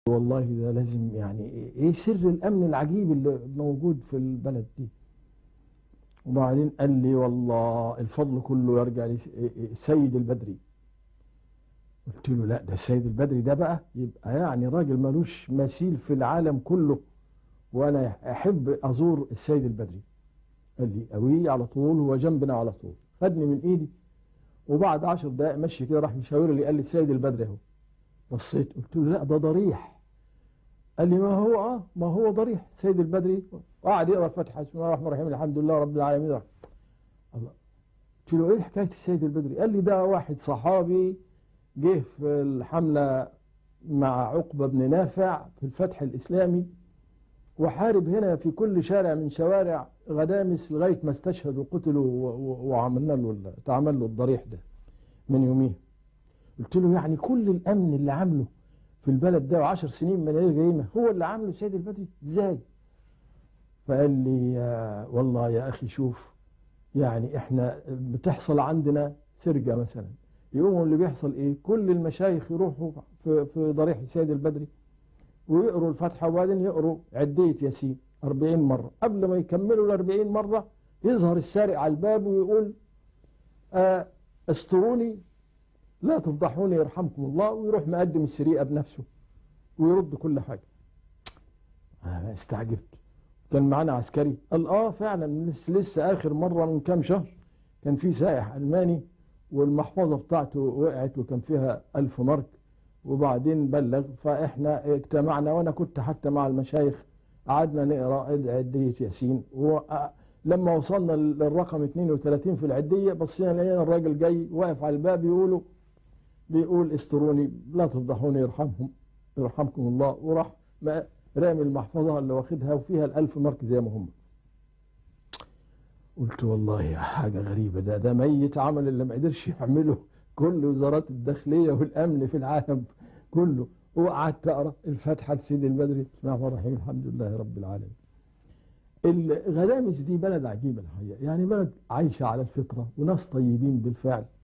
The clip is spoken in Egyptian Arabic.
والله ده لازم يعني ايه سر الامن العجيب اللي موجود في البلد دي وبعدين قال لي والله الفضل كله يرجع للسيد البدري قلت له لا ده السيد البدري ده بقى يبقى يعني راجل ملوش مثيل في العالم كله وانا احب ازور السيد البدري قال لي قوي على طول هو جنبنا على طول خدني من ايدي وبعد عشر دقائق مشي كده راح مشاور لي قال لي السيد البدري اهو بصيت قلت له لا ده ضريح قال لي ما هو اه ما هو ضريح السيد البدري وقعد يقرا الفاتحه بسم الله الرحمن الرحيم الحمد لله رب العالمين الله قلت له ايه حكايه السيد البدري قال لي ده واحد صحابي جه في الحمله مع عقبه بن نافع في الفتح الاسلامي وحارب هنا في كل شارع من شوارع غدامس لغايه ما استشهد وقتل وعملنا له اتعمل له الضريح ده من يوميه قلت له يعني كل الامن اللي عامله في البلد ده وعشر سنين من غير جريمه هو اللي عامله السيد البدري ازاي؟ فقال لي يا والله يا اخي شوف يعني احنا بتحصل عندنا سرقه مثلا يقوموا اللي بيحصل ايه؟ كل المشايخ يروحوا في في ضريح السيد البدري ويقروا الفاتحه وبعدين يقروا عديه ياسين 40 مره قبل ما يكملوا ال 40 مره يظهر السارق على الباب ويقول آه استروني لا تفضحوني يرحمكم الله ويروح مقدم السرقه بنفسه ويرد كل حاجه انا استعجبت كان معانا عسكري قال اه فعلا لسه, لسه اخر مره من كام شهر كان في سائح الماني والمحفظه بتاعته وقعت وكان فيها ألف مارك وبعدين بلغ فاحنا اجتمعنا وانا كنت حتى مع المشايخ قعدنا نقرا عديه ياسين ولما وصلنا للرقم 32 في العديه بصينا لقينا الراجل جاي واقف على الباب يقولوا بيقول استروني لا تفضحوني يرحمهم يرحمكم الله وراح رامي المحفظه اللي واخدها وفيها الألف مارك زي ما هم قلت والله يا حاجه غريبه ده ده ميت عمل اللي ما قدرش يعمله كل وزارات الداخليه والامن في العالم كله وقعدت اقرا الفاتحه لسيد البدري بسم الله الرحمن الرحيم الحمد لله رب العالمين. الغلامس دي بلد عجيبه الحقيقه يعني بلد عايشه على الفطره وناس طيبين بالفعل